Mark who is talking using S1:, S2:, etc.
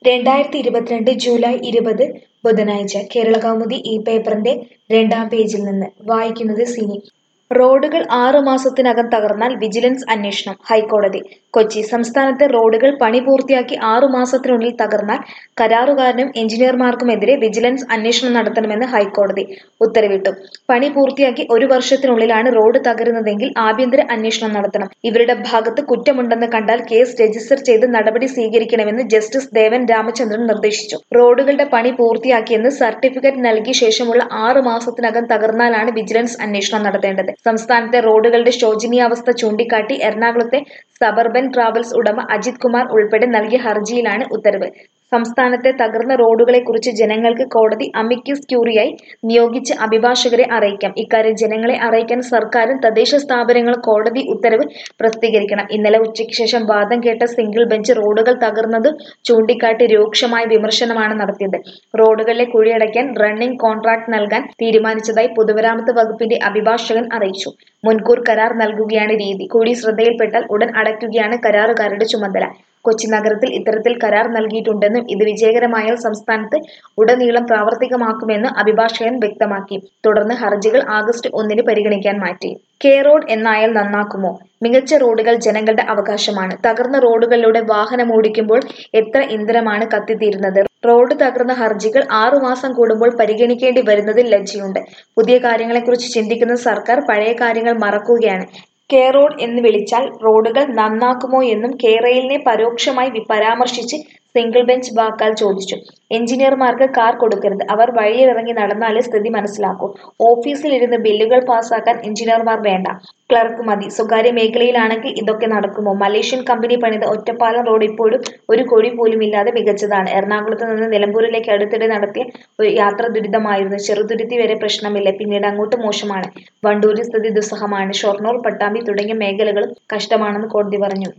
S1: രണ്ടായിരത്തി ഇരുപത്തിരണ്ട് ജൂലൈ ഇരുപത് ബുധനാഴ്ച കേരളകൗമുദി ഈ പേപ്പറിന്റെ രണ്ടാം പേജിൽ നിന്ന് വായിക്കുന്നത് സിനി റോഡുകൾ ആറു മാസത്തിനകം തകർന്നാൽ വിജിലൻസ് അന്വേഷണം ഹൈക്കോടതി കൊച്ചി സംസ്ഥാനത്തെ റോഡുകൾ പണി പൂർത്തിയാക്കി ആറു മാസത്തിനുള്ളിൽ തകർന്നാൽ കരാറുകാരനും എഞ്ചിനീയർമാർക്കുമെതിരെ വിജിലൻസ് അന്വേഷണം നടത്തണമെന്ന് ഹൈക്കോടതി ഉത്തരവിട്ടു പണി പൂർത്തിയാക്കി ഒരു വർഷത്തിനുള്ളിലാണ് റോഡ് തകരുന്നതെങ്കിൽ ആഭ്യന്തര അന്വേഷണം നടത്തണം ഇവരുടെ ഭാഗത്ത് കുറ്റമുണ്ടെന്ന് കണ്ടാൽ കേസ് രജിസ്റ്റർ ചെയ്ത് നടപടി സ്വീകരിക്കണമെന്ന് ജസ്റ്റിസ് ദേവൻ രാമചന്ദ്രൻ നിർദ്ദേശിച്ചു റോഡുകളുടെ പണി പൂർത്തിയാക്കിയെന്ന് സർട്ടിഫിക്കറ്റ് നൽകിയ ശേഷമുള്ള ആറു മാസത്തിനകം തകർന്നാലാണ് വിജിലൻസ് അന്വേഷണം നടത്തേണ്ടത് സംസ്ഥാനത്തെ റോഡുകളുടെ ശോചനീയാവസ്ഥ ചൂണ്ടിക്കാട്ടി എറണാകുളത്തെ സബർബൻ ട്രാവൽസ് ഉടമ അജിത് കുമാർ ഉൾപ്പെടെ നൽകിയ ഹർജിയിലാണ് ഉത്തരവ് സംസ്ഥാനത്തെ തകർന്ന റോഡുകളെക്കുറിച്ച് ജനങ്ങൾക്ക് കോടതി അമിക്കസ് ക്യൂറിയായി നിയോഗിച്ച് അഭിഭാഷകരെ അറിയിക്കാം ഇക്കാര്യം ജനങ്ങളെ അറിയിക്കാൻ സർക്കാരും തദ്ദേശ സ്ഥാപനങ്ങളും കോടതി ഉത്തരവ് പ്രസിദ്ധീകരിക്കണം ഇന്നലെ ഉച്ചയ്ക്ക് ശേഷം വാദം കേട്ട സിംഗിൾ ബെഞ്ച് റോഡുകൾ തകർന്നത് ചൂണ്ടിക്കാട്ടി രൂക്ഷമായ വിമർശനമാണ് നടത്തിയത് റോഡുകളിലെ കുഴിയടയ്ക്കാൻ റണ്ണിംഗ് കോൺട്രാക്ട് നൽകാൻ തീരുമാനിച്ചതായി പൊതുമരാമത്ത് വകുപ്പിന്റെ അഭിഭാഷകൻ അറിയിച്ചു മുൻകൂർ കരാർ നൽകുകയാണ് രീതി കുഴി ശ്രദ്ധയിൽപ്പെട്ടാൽ ഉടൻ അടയ്ക്കുകയാണ് കരാറുകാരുടെ ചുമതല കൊച്ചി നഗരത്തിൽ ഇത്തരത്തിൽ കരാർ നൽകിയിട്ടുണ്ടെന്നും ഇത് വിജയകരമായാൽ സംസ്ഥാനത്ത് ഉടനീളം പ്രാവർത്തികമാക്കുമെന്ന് അഭിഭാഷകൻ വ്യക്തമാക്കി തുടർന്ന് ഹർജികൾ ആഗസ്റ്റ് ഒന്നിന് പരിഗണിക്കാൻ മാറ്റി കെ റോഡ് എന്നായാൽ നന്നാക്കുമോ മികച്ച റോഡുകൾ ജനങ്ങളുടെ അവകാശമാണ് തകർന്ന റോഡുകളിലൂടെ വാഹനം ഓടിക്കുമ്പോൾ എത്ര ഇന്ധനമാണ് കത്തിത്തീരുന്നത് റോഡ് തകർന്ന ഹർജികൾ ആറുമാസം കൂടുമ്പോൾ പരിഗണിക്കേണ്ടി വരുന്നതിൽ ലജ്ജയുണ്ട് പുതിയ കാര്യങ്ങളെക്കുറിച്ച് ചിന്തിക്കുന്ന സർക്കാർ പഴയ കാര്യങ്ങൾ മറക്കുകയാണ് കെ റോഡ് എന്ന് വിളിച്ചാൽ റോഡുകൾ നന്നാക്കുമോ എന്നും കേരളിനെ പരോക്ഷമായി പരാമർശിച്ച് സിംഗിൾ ബെഞ്ച് വാക്കാൽ ചോദിച്ചു എഞ്ചിനീയർമാർക്ക് കാർ കൊടുക്കരുത് അവർ വഴിയിലിറങ്ങി നടന്നാലേ സ്ഥിതി മനസ്സിലാക്കൂ ഓഫീസിലിരുന്ന് ബില്ലുകൾ പാസ്സാക്കാൻ എഞ്ചിനീയർമാർ വേണ്ട ക്ലർക്ക് മതി സ്വകാര്യ മേഖലയിലാണെങ്കിൽ ഇതൊക്കെ നടക്കുമോ മലേഷ്യൻ കമ്പനി പണിത ഒറ്റപ്പാലം റോഡ് ഇപ്പോഴും ഒരു കൊഴി പോലും ഇല്ലാതെ മികച്ചതാണ് എറണാകുളത്ത് നിന്ന് നിലമ്പൂരിലേക്ക് അടുത്തിടെ നടത്തിയ ഒരു യാത്ര ദുരിതമായിരുന്നു ചെറുതുരുത്തി വരെ പ്രശ്നമില്ല പിന്നീട് അങ്ങോട്ട് മോശമാണ് വണ്ടൂരിൽ സ്ഥിതി ദുസ്സഹമാണ് ഷൊർണൂർ പട്ടാമ്പി തുടങ്ങിയ മേഖലകളും കഷ്ടമാണെന്ന് കോടതി പറഞ്ഞു